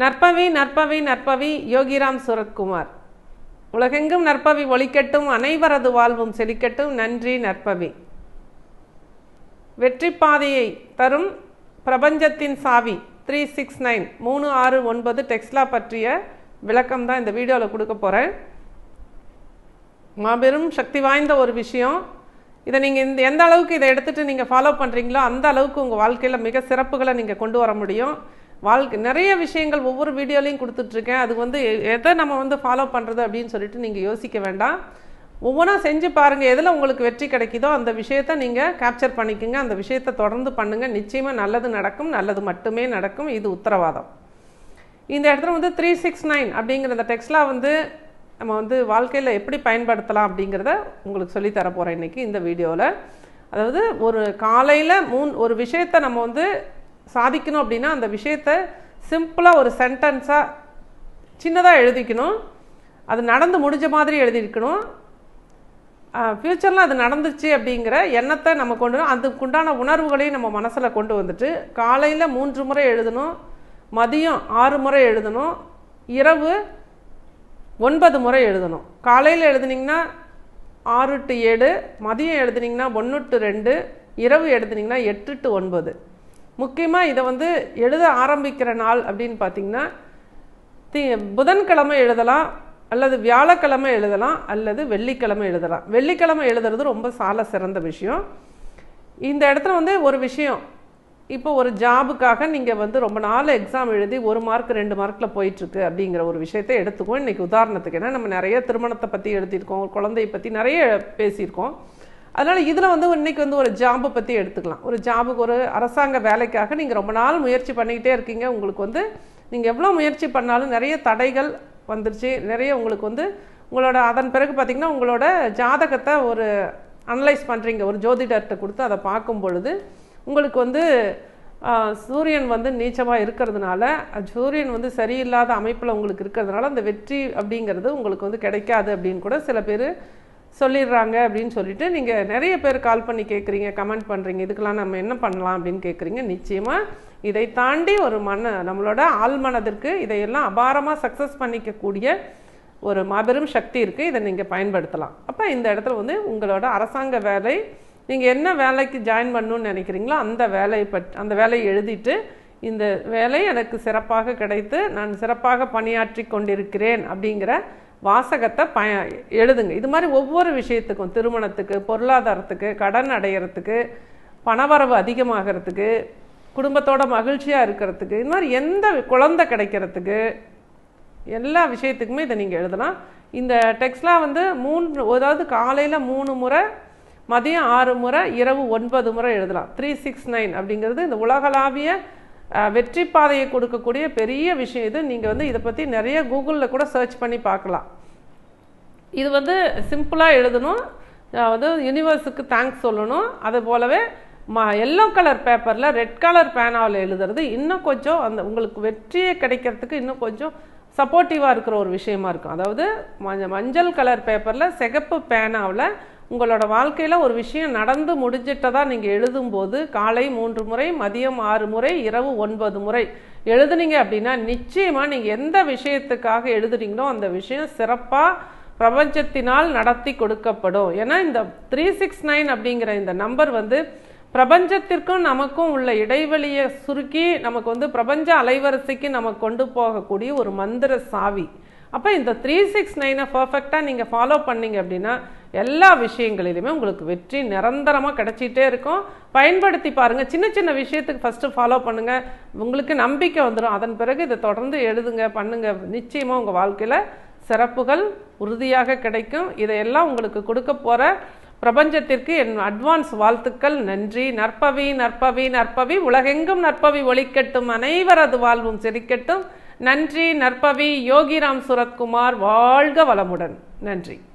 நற்பவி நற்பவி நற்பவி யோகிராம் சுரத்குமார் உலகெங்கும் நற்பவி ஒழிக்கட்டும் அனைவரது வாழ்வும் செழிக்கட்டும் நன்றி நற்பவி வெற்றி பாதையை தரும் பிரபஞ்சத்தின் சாவி த்ரீ சிக்ஸ் நைன் மூணு ஆறு ஒன்பது டெக்ஸ்லா பற்றிய விளக்கம் தான் இந்த வீடியோவில் கொடுக்க போகிறேன் மாபெரும் சக்தி வாய்ந்த ஒரு விஷயம் இதை நீங்கள் இந்த எந்த அளவுக்கு இதை எடுத்துகிட்டு நீங்கள் ஃபாலோ பண்ணுறீங்களோ அந்த அளவுக்கு உங்கள் வாழ்க்கையில் மிக சிறப்புகளை நீங்கள் கொண்டு வர முடியும் வாழ்க்கை நிறைய விஷயங்கள் ஒவ்வொரு வீடியோலையும் கொடுத்துட்ருக்கேன் அது வந்து எ- எதை நம்ம வந்து ஃபாலோ பண்ணுறது அப்படின்னு சொல்லிட்டு நீங்கள் யோசிக்க வேண்டாம் ஒவ்வொன்றா செஞ்சு பாருங்கள் எதில் உங்களுக்கு வெற்றி கிடைக்குதோ அந்த விஷயத்தை நீங்கள் கேப்சர் பண்ணிக்கோங்க அந்த விஷயத்தை தொடர்ந்து பண்ணுங்கள் நிச்சயமாக நல்லது நடக்கும் நல்லது மட்டுமே நடக்கும் இது உத்தரவாதம் இந்த இடத்துல வந்து த்ரீ சிக்ஸ் நைன் அப்படிங்கிற இந்த டெக்ஸ்ட்லா வந்து நம்ம வந்து வாழ்க்கையில் எப்படி பயன்படுத்தலாம் அப்படிங்கிறத உங்களுக்கு சொல்லித் தர போகிறேன் இன்றைக்கி இந்த வீடியோவில் அதாவது ஒரு காலையில் மூணு ஒரு விஷயத்தை நம்ம வந்து சாதிக்கணும் அப்படின்னா அந்த விஷயத்தை சிம்பிளாக ஒரு சென்டென்ஸாக சின்னதாக எழுதிக்கணும் அது நடந்து முடிஞ்ச மாதிரி எழுதியிருக்கணும் ஃப்யூச்சரில் அது நடந்துச்சு அப்படிங்கிற எண்ணத்தை நம்ம கொண்டு வரணும். அதுக்குண்டான உணர்வுகளையும் நம்ம மனசில் கொண்டு வந்துட்டு காலையில் மூன்று முறை எழுதணும் மதியம் ஆறு முறை எழுதணும் இரவு ஒன்பது முறை எழுதணும் காலையில் எழுதுனீங்கன்னா ஆறு டு ஏழு மதியம் எழுதுனீங்கன்னா ஒன்று டு ரெண்டு இரவு எழுதுனீங்கன்னா எட்டு டு ஒன்பது முக்கியமாக இதை வந்து எழுத ஆரம்பிக்கிற நாள் அப்படின்னு பார்த்தீங்கன்னா தி புதன்கிழமை எழுதலாம் அல்லது வியாழக்கிழமை எழுதலாம் அல்லது வெள்ளிக்கிழமை எழுதலாம் வெள்ளிக்கிழமை எழுதுறது ரொம்ப சால சிறந்த விஷயம் இந்த இடத்துல வந்து ஒரு விஷயம் இப்போ ஒரு ஜாபுக்காக நீங்கள் வந்து ரொம்ப நாள் எக்ஸாம் எழுதி ஒரு மார்க் ரெண்டு மார்க்கில் போயிட்டுருக்கு அப்படிங்கிற ஒரு விஷயத்தை எடுத்துக்குவோம் இன்றைக்கி உதாரணத்துக்கு ஏன்னா நம்ம நிறைய திருமணத்தை பற்றி எழுதியிருக்கோம் குழந்தையை பற்றி நிறைய பேசியிருக்கோம் அதனால் இதில் வந்து இன்னைக்கு வந்து ஒரு ஜாபை பற்றி எடுத்துக்கலாம் ஒரு ஜாபுக்கு ஒரு அரசாங்க வேலைக்காக நீங்கள் ரொம்ப நாள் முயற்சி பண்ணிக்கிட்டே இருக்கீங்க உங்களுக்கு வந்து நீங்கள் எவ்வளோ முயற்சி பண்ணாலும் நிறைய தடைகள் வந்துருச்சு நிறைய உங்களுக்கு வந்து உங்களோட அதன் பிறகு பார்த்தீங்கன்னா உங்களோட ஜாதகத்தை ஒரு அனலைஸ் பண்ணுறீங்க ஒரு ஜோதிடர்கிட்ட கொடுத்து அதை பார்க்கும் பொழுது உங்களுக்கு வந்து ஆஹ், சூரியன் வந்து நீச்சமாக இருக்கிறதுனால அது சூரியன் வந்து சரியில்லாத அமைப்பில் உங்களுக்கு இருக்கிறதுனால அந்த வெற்றி அப்படிங்கிறது உங்களுக்கு வந்து கிடைக்காது அப்படின்னு கூட சில பேர் சொல்லிடுறாங்க அப்படின்னு சொல்லிட்டு நீங்கள் நிறைய பேர் கால் பண்ணி கேட்குறீங்க கமெண்ட் பண்ணுறீங்க இதுக்கெல்லாம் நம்ம என்ன பண்ணலாம் அப்படின்னு கேட்குறீங்க நிச்சயமாக இதை தாண்டி ஒரு மன நம்மளோட ஆழ்மனதிற்கு இதையெல்லாம் அபாரமாக சக்ஸஸ் பண்ணிக்கக்கூடிய ஒரு மாபெரும் சக்தி இருக்குது இதை நீங்கள் பயன்படுத்தலாம் அப்போ இந்த இடத்துல வந்து உங்களோட அரசாங்க வேலை நீங்கள் என்ன வேலைக்கு ஜாயின் பண்ணணும்னு நினைக்கிறீங்களோ அந்த வேலையை பட் அந்த வேலையை எழுதிட்டு இந்த வேலை எனக்கு சிறப்பாக கிடைத்து நான் சிறப்பாக பணியாற்றி கொண்டிருக்கிறேன் அப்படிங்கிற வாசகத்தை ப எழுதுங்க இது மாதிரி ஒவ்வொரு விஷயத்துக்கும் திருமணத்துக்கு பொருளாதாரத்துக்கு கடன் அடையிறதுக்கு பணவரவு அதிகமாகிறதுக்கு குடும்பத்தோட மகிழ்ச்சியாக இருக்கிறதுக்கு இது மாதிரி எந்த குழந்தை கிடைக்கிறதுக்கு எல்லா விஷயத்துக்குமே இதை நீங்கள் எழுதலாம் இந்த டெக்ஸ்ட்லாம் வந்து மூணு அதாவது காலையில் மூணு முறை மதியம் ஆறு முறை இரவு ஒன்பது முறை எழுதலாம் த்ரீ சிக்ஸ் நைன் அப்படிங்கிறது இந்த உலகளாவிய அஹ், வெற்றி பாதையை கொடுக்கக்கூடிய பெரிய விஷயம் இது நீங்கள் வந்து இதை பற்றி நிறைய கூகுளில் கூட சர்ச் பண்ணி பார்க்கலாம் இது வந்து சிம்பிளாக எழுதணும் அதாவது யூனிவர்ஸுக்கு தேங்க்ஸ் சொல்லணும் அது போலவே ம எல்லோ கலர் பேப்பரில் ரெட் கலர் பேனாவில் எழுதுறது இன்னும் கொஞ்சம் அந்த உங்களுக்கு வெற்றியை கிடைக்கிறதுக்கு இன்னும் கொஞ்சம் சப்போர்ட்டிவாக இருக்கிற ஒரு விஷயமா இருக்கும் அதாவது மஞ்ச மஞ்சள் கலர் பேப்பரில் சிகப்பு பேனாவில் உங்களோட வாழ்க்கையில் ஒரு விஷயம் நடந்து முடிஞ்சிட்டதா நீங்கள் எழுதும்போது காலை மூன்று முறை மதியம் ஆறு முறை இரவு ஒன்பது முறை எழுதுனீங்க அப்படின்னா நிச்சயமாக நீங்கள் எந்த விஷயத்துக்காக எழுதுறீங்களோ அந்த விஷயம் சிறப்பாக பிரபஞ்சத்தினால் நடத்தி கொடுக்கப்படும் ஏன்னா இந்த த்ரீ சிக்ஸ் நைன் அப்படிங்கிற இந்த நம்பர் வந்து பிரபஞ்சத்திற்கும் நமக்கும் உள்ள இடைவெளியை சுருக்கி நமக்கு வந்து பிரபஞ்ச அலைவரிசைக்கு நமக்கு கொண்டு போகக்கூடிய ஒரு மந்திர சாவி அப்போ இந்த த்ரீ சிக்ஸ் நைனை பர்ஃபெக்டாக நீங்கள் ஃபாலோ பண்ணீங்க அப்படின்னா எல்லா விஷயங்களிலுமே உங்களுக்கு வெற்றி நிரந்தரமாக கிடைச்சிட்டே இருக்கும் பயன்படுத்தி பாருங்கள் சின்ன சின்ன விஷயத்துக்கு ஃபஸ்ட்டு ஃபாலோ பண்ணுங்கள் உங்களுக்கு நம்பிக்கை வந்துடும் அதன் பிறகு இதை தொடர்ந்து எழுதுங்க பண்ணுங்க நிச்சயமாக உங்கள் வாழ்க்கையில் சிறப்புகள் உறுதியாக கிடைக்கும் இதையெல்லாம் உங்களுக்கு கொடுக்க போகிற பிரபஞ்சத்திற்கு என் அட்வான்ஸ் வாழ்த்துக்கள் நன்றி நற்பவி நற்பவி நற்பவி உலகெங்கும் நற்பவி ஒழிக்கட்டும் அனைவரது வாழ்வும் செழிக்கட்டும் நன்றி நற்பவி யோகிராம் சுரத்குமார் வாழ்க வளமுடன் நன்றி